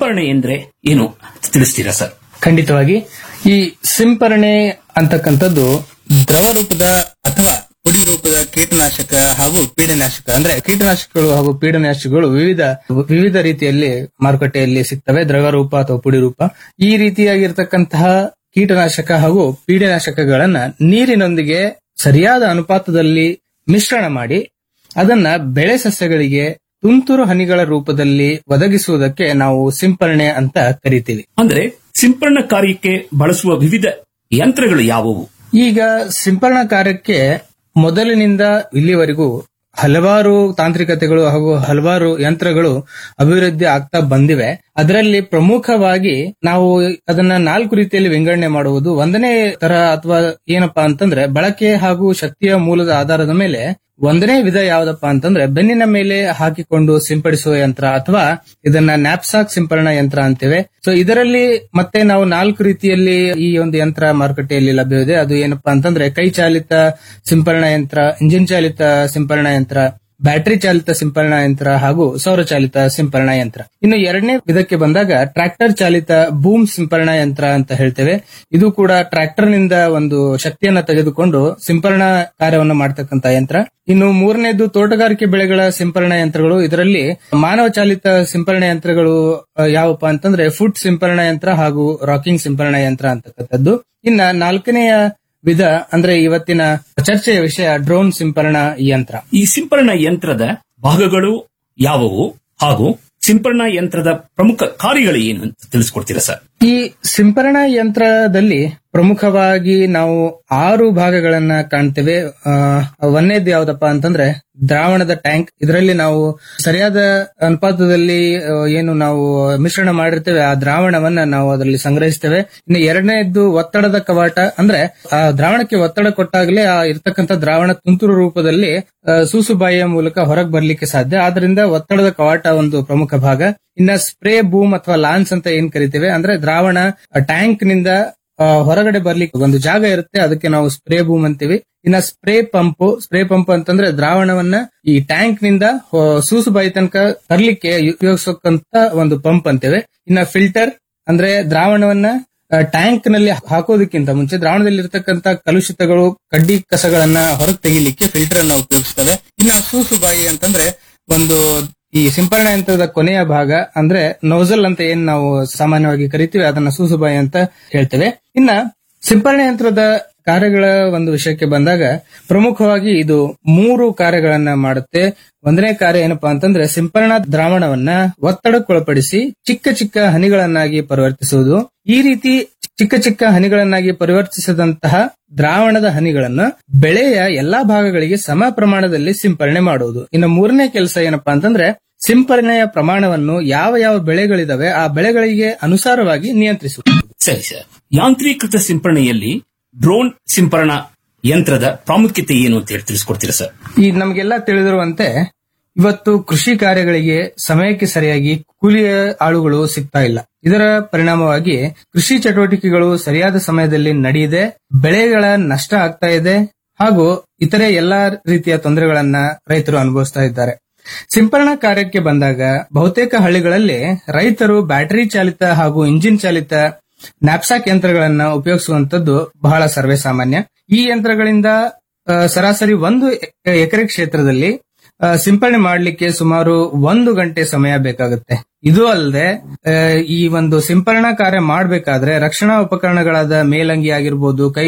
ಸಿಂಪರಣೆ ಎಂದ್ರೆ ಏನು ತಿಳಿಸ್ತೀರಾ ಸರ್ ಖಂಡಿತವಾಗಿ ಈ ಸಿಂಪರಣೆ ಅಂತಕ್ಕಂಥದ್ದು ದ್ರವ ರೂಪದ ಅಥವಾ ಪುಡಿ ರೂಪದ ಕೀಟನಾಶಕ ಹಾಗೂ ಪೀಡನಾಶಕ ಅಂದ್ರೆ ಕೀಟನಾಶಕಗಳು ಹಾಗೂ ಪೀಡನಾಶಕಗಳು ವಿವಿಧ ವಿವಿಧ ರೀತಿಯಲ್ಲಿ ಮಾರುಕಟ್ಟೆಯಲ್ಲಿ ಸಿಗ್ತವೆ ದ್ರವ ರೂಪ ಅಥವಾ ಪುಡಿ ರೂಪ ಈ ರೀತಿಯಾಗಿರ್ತಕ್ಕಂತಹ ಕೀಟನಾಶಕ ಹಾಗೂ ಪೀಡನಾಶಕಗಳನ್ನ ನೀರಿನೊಂದಿಗೆ ಸರಿಯಾದ ಅನುಪಾತದಲ್ಲಿ ಮಿಶ್ರಣ ಮಾಡಿ ಅದನ್ನ ಬೆಳೆ ಸಸ್ಯಗಳಿಗೆ ತುಂತುರು ಹನಿಗಳ ರೂಪದಲ್ಲಿ ಒದಗಿಸುವುದಕ್ಕೆ ನಾವು ಸಿಂಪರಣೆ ಅಂತ ಕರಿತೀವಿ ಅಂದ್ರೆ ಸಿಂಪರಣಾ ಕಾರ್ಯಕ್ಕೆ ಬಳಸುವ ವಿವಿಧ ಯಂತ್ರಗಳು ಯಾವುವು ಈಗ ಸಿಂಪರಣಾ ಕಾರ್ಯಕ್ಕೆ ಮೊದಲಿನಿಂದ ಇಲ್ಲಿವರೆಗೂ ಹಲವಾರು ತಾಂತ್ರಿಕತೆಗಳು ಹಾಗೂ ಹಲವಾರು ಯಂತ್ರಗಳು ಅಭಿವೃದ್ಧಿ ಆಗ್ತಾ ಬಂದಿವೆ ಅದರಲ್ಲಿ ಪ್ರಮುಖವಾಗಿ ನಾವು ಅದನ್ನ ನಾಲ್ಕು ರೀತಿಯಲ್ಲಿ ವಿಂಗಡಣೆ ಮಾಡುವುದು ಒಂದನೇ ತರ ಅಥವಾ ಏನಪ್ಪಾ ಅಂತಂದ್ರೆ ಬಳಕೆ ಹಾಗೂ ಶಕ್ತಿಯ ಮೂಲದ ಆಧಾರದ ಮೇಲೆ ಒಂದನೇ ವಿಧ ಯಾವ್ದಪ್ಪ ಅಂತಂದ್ರೆ ಬೆನ್ನಿನ ಮೇಲೆ ಹಾಕಿಕೊಂಡು ಸಿಂಪಡಿಸುವ ಯಂತ್ರ ಅಥವಾ ಇದನ್ನ ನ್ಯಾಪ್ಸಾಕ್ ಸಿಂಪರಣಾ ಯಂತ್ರ ಅಂತೇವೆ ಸೊ ಇದರಲ್ಲಿ ಮತ್ತೆ ನಾವು ನಾಲ್ಕು ರೀತಿಯಲ್ಲಿ ಈ ಒಂದು ಯಂತ್ರ ಮಾರುಕಟ್ಟೆಯಲ್ಲಿ ಲಭ್ಯವಿದೆ ಅದು ಏನಪ್ಪಾ ಅಂತಂದ್ರೆ ಕೈ ಚಾಲಿತ ಸಿಂಪರಣಾ ಯಂತ್ರ ಇಂಜಿನ್ ಚಾಲಿತ ಸಿಂಪರಣಾ ಯಂತ್ರ ಬ್ಯಾಟರಿ ಚಾಲಿತ ಸಿಂಪರಣಾ ಯಂತ್ರ ಹಾಗೂ ಸೌರ ಚಾಲಿತ ಸಿಂಪರಣಾ ಯಂತ್ರ ಇನ್ನು ಎರಡನೇ ವಿಧಕ್ಕೆ ಬಂದಾಗ ಟ್ರ್ಯಾಕ್ಟರ್ ಚಾಲಿತ ಬೂಮ್ ಸಿಂಪರಣಾ ಯಂತ್ರ ಅಂತ ಹೇಳ್ತೇವೆ ಇದು ಕೂಡ ಟ್ರ್ಯಾಕ್ಟರ್ ನಿಂದ ಒಂದು ಶಕ್ತಿಯನ್ನ ತೆಗೆದುಕೊಂಡು ಸಿಂಪರಣಾ ಕಾರ್ಯವನ್ನು ಮಾಡತಕ್ಕಂತ ಯಂತ್ರ ಇನ್ನು ಮೂರನೇದು ತೋಟಗಾರಿಕೆ ಬೆಳೆಗಳ ಸಿಂಪರಣಾ ಯಂತ್ರಗಳು ಇದರಲ್ಲಿ ಮಾನವ ಚಾಲಿತ ಸಿಂಪರಣಾ ಯಂತ್ರಗಳು ಆ, ಯಾವಪ್ಪ ಅಂತಂದ್ರೆ ಫುಡ್ ಸಿಂಪರಣಾ ಯಂತ್ರ ಹಾಗೂ ರಾಕಿಂಗ್ ಸಿಂಪರಣಾ ಯಂತ್ರ ಅಂತಕ್ಕಂಥದ್ದು ಇನ್ನ ನಾಲ್ಕನೆಯ ವಿಧ ಅಂದ್ರೆ ಇವತ್ತಿನ ಚರ್ಚೆಯ ವಿಷಯ ಡ್ರೋನ್ ಸಿಂಪರಣಾ ಯಂತ್ರ ಈ ಸಿಂಪರಣಾ ಯಂತ್ರದ ಭಾಗಗಳು ಯಾವುವು ಹಾಗೂ ಸಿಂಪರಣಾ ಯಂತ್ರದ ಪ್ರಮುಖ ಕಾರ್ಯಗಳು ಏನು ಅಂತ ತಿಳಿಸ್ಕೊಡ್ತೀರಾ ಸರ್ ಈ ಸಿಂಪರಣಾ ಯಂತ್ರದಲ್ಲಿ ಪ್ರಮುಖವಾಗಿ ನಾವು ಆರು ಭಾಗಗಳನ್ನ ಕಾಣ್ತೇವೆ ಆ, ಒಂದನೇದು ಯಾವ್ದಪ್ಪ ಅಂತಂದ್ರೆ ದ್ರಾವಣದ ಟ್ಯಾಂಕ್ ಇದರಲ್ಲಿ ನಾವು ಸರಿಯಾದ ಅನುಪಾತದಲ್ಲಿ ಆ, ಏನು ನಾವು ಮಿಶ್ರಣ ಮಾಡಿರ್ತೇವೆ ಆ ದ್ರಾವಣವನ್ನ ನಾವು ಅದರಲ್ಲಿ ಸಂಗ್ರಹಿಸ್ತೇವೆ ಇನ್ನು ಎರಡನೇದ್ದು ಒತ್ತಡದ ಕವಾಟ ಅಂದ್ರೆ ಆ ದ್ರಾವಣಕ್ಕೆ ಒತ್ತಡ ಕೊಟ್ಟಾಗಲೇ ಆ ಇರ್ತಕ್ಕಂಥ ದ್ರಾವಣ ತುಂತುರು ರೂಪದಲ್ಲಿ ಆ, ಸೂಸುಬಾಯಿಯ ಮೂಲಕ ಹೊರಗೆ ಬರ್ಲಿಕ್ಕೆ ಸಾಧ್ಯ ಆದ್ರಿಂದ ಒತ್ತಡದ ಕವಾಟ ಒಂದು ಪ್ರಮುಖ ಭಾಗ ಇನ್ನ ಸ್ಪ್ರೇ ಬೂಮ್ ಅಥವಾ ಲಾನ್ಸ್ ಅಂತ ಏನ್ ಕರಿತೇವೆ ಅಂದ್ರೆ ದ್ರಾವಣ ಟ್ಯಾಂಕ್ ನಿಂದ ಆ, ಹೊರಗಡೆ ಬರ್ಲಿಕ್ಕೆ ಒಂದು ಜಾಗ ಇರುತ್ತೆ ಅದಕ್ಕೆ ನಾವು ಸ್ಪ್ರೇ ಬೂಮ್ ಅಂತೀವಿ ಇನ್ನ ಸ್ಪ್ರೇ ಪಂಪ್ ಸ್ಪ್ರೇ ಪಂಪ್ ಅಂತಂದ್ರೆ ದ್ರಾವಣವನ್ನ ಈ ಟ್ಯಾಂಕ್ ನಿಂದ ಹೊ- ಸೂಸುಬಾಯಿ ತನಕ ತರ್ಲಿಕ್ಕೆ ಉಪಯೋಗಿಸಕ್ಕಂತ ಒಂದು ಪಂಪ್ ಅಂತೇವೆ ಇನ್ನ ಫಿಲ್ಟರ್ ಅಂದ್ರೆ ದ್ರಾವಣವನ್ನ ಟ್ಯಾಂಕ್ ನಲ್ಲಿ ಹಾಕೋದಕ್ಕಿಂತ ಮುಂಚೆ ದ್ರಾವಣದಲ್ಲಿ ಇರತಕ್ಕಂತ ಕಲುಷಿತಗಳು ಕಡ್ಡಿ ಕಸಗಳನ್ನ ಹೊರಗೆ ತೆಗಿಲಿಕ್ಕೆ ಫಿಲ್ಟರ್ ಅನ್ನ ಉಪಯೋಗಿಸ್ತವೆ ಇನ್ನ ಸೂಸುಬಾಯಿ ಅಂತಂದ್ರೆ ಒಂದು ಈ ಸಿಂಪರಣಾ ಯಂತ್ರದ ಕೊನೆಯ ಭಾಗ ಅಂದ್ರೆ ನೋಸಲ್ ಅಂತ ಏನ್ ನಾವು ಸಾಮಾನ್ಯವಾಗಿ ಕರಿತೀವಿ ಅದನ್ನ ಸೂಸುಬಾಯಿ ಅಂತ ಹೇಳ್ತೇವೆ ಇನ್ನ ಸಿಂಪರಣಾ ಯಂತ್ರದ ಕಾರ್ಯಗಳ ಒಂದು ವಿಷಯಕ್ಕೆ ಬಂದಾಗ ಪ್ರಮುಖವಾಗಿ ಇದು ಮೂರು ಕಾರ್ಯಗಳನ್ನ ಮಾಡುತ್ತೆ ಒಂದನೇ ಕಾರ್ಯ ಏನಪ್ಪಾ ಅಂತಂದ್ರೆ ಸಿಂಪರಣಾ ದ್ರಾವಣವನ್ನ ಒತ್ತಡಕ್ಕೊಳಪಡಿಸಿ ಚಿಕ್ಕ ಚಿಕ್ಕ ಹನಿಗಳನ್ನಾಗಿ ಪರಿವರ್ತಿಸುವುದು ಈ ರೀತಿ ಚಿಕ್ಕ ಚಿಕ್ಕ ಹನಿಗಳನ್ನಾಗಿ ಪರಿವರ್ತಿಸಿದಂತಹ ದ್ರಾವಣದ ಹನಿಗಳನ್ನು ಬೆಳೆಯ ಎಲ್ಲಾ ಭಾಗಗಳಿಗೆ ಸಮ ಪ್ರಮಾಣದಲ್ಲಿ ಸಿಂಪರಣೆ ಮಾಡುವುದು ಇನ್ನು ಮೂರನೇ ಕೆಲಸ ಏನಪ್ಪಾ ಅಂತಂದ್ರೆ ಸಿಂಪರಣೆಯ ಪ್ರಮಾಣವನ್ನು ಯಾವ ಯಾವ ಬೆಳೆಗಳಿದಾವೆ ಆ ಬೆಳೆಗಳಿಗೆ ಅನುಸಾರವಾಗಿ ನಿಯಂತ್ರಿಸುವುದು ಸರಿ ಸರ್ ಯಾಂತ್ರೀಕೃತ ಸಿಂಪರಣೆಯಲ್ಲಿ ಡ್ರೋನ್ ಸಿಂಪರಣಾ ಯಂತ್ರದ ಪ್ರಾಮುಖ್ಯತೆ ಏನು ಅಂತ ಹೇಳಿ ತಿಳಿಸ್ಕೊಡ್ತೀರಾ ಸರ್ ಈ ನಮಗೆಲ್ಲ ತಿಳಿದಿರುವಂತೆ ಇವತ್ತು ಕೃಷಿ ಕಾರ್ಯಗಳಿಗೆ ಸಮಯಕ್ಕೆ ಸರಿಯಾಗಿ ಕೂಲಿಯ ಆಳುಗಳು ಸಿಗ್ತಾ ಇಲ್ಲ ಇದರ ಪರಿಣಾಮವಾಗಿ ಕೃಷಿ ಚಟುವಟಿಕೆಗಳು ಸರಿಯಾದ ಸಮಯದಲ್ಲಿ ನಡೆಯದೆ ಬೆಳೆಗಳ ನಷ್ಟ ಆಗ್ತಾ ಇದೆ ಹಾಗೂ ಇತರೆ ಎಲ್ಲಾ ರೀತಿಯ ತೊಂದರೆಗಳನ್ನ ರೈತರು ಅನುಭವಿಸ್ತಾ ಇದ್ದಾರೆ ಸಿಂಪರಣಾ ಕಾರ್ಯಕ್ಕೆ ಬಂದಾಗ ಬಹುತೇಕ ಹಳ್ಳಿಗಳಲ್ಲಿ ರೈತರು ಬ್ಯಾಟರಿ ಚಾಲಿತ ಹಾಗೂ ಇಂಜಿನ್ ಚಾಲಿತ ನ್ಯಾಪ್ಸಾಕ್ ಯಂತ್ರಗಳನ್ನ ಉಪಯೋಗಿಸುವಂತದ್ದು ಬಹಳ ಸರ್ವೇ ಸಾಮಾನ್ಯ ಈ ಯಂತ್ರಗಳಿಂದ ಆ, ಸರಾಸರಿ ಒಂದು ಎ- ಎಕರೆ ಕ್ಷೇತ್ರದಲ್ಲಿ ಆ, ಸಿಂಪರಣೆ ಮಾಡಲಿಕ್ಕೆ ಸುಮಾರು ಒಂದು ಗಂಟೆ ಸಮಯ ಬೇಕಾಗುತ್ತೆ ಇದು ಅಲ್ಲದೆ ಈ ಒಂದು ಸಿಂಪರಣಾ ಕಾರ್ಯ ಮಾಡಬೇಕಾದ್ರೆ ರಕ್ಷಣಾ ಉಪಕರಣಗಳಾದ ಮೇಲಂಗಿ ಆಗಿರ್ಬೋದು ಕೈ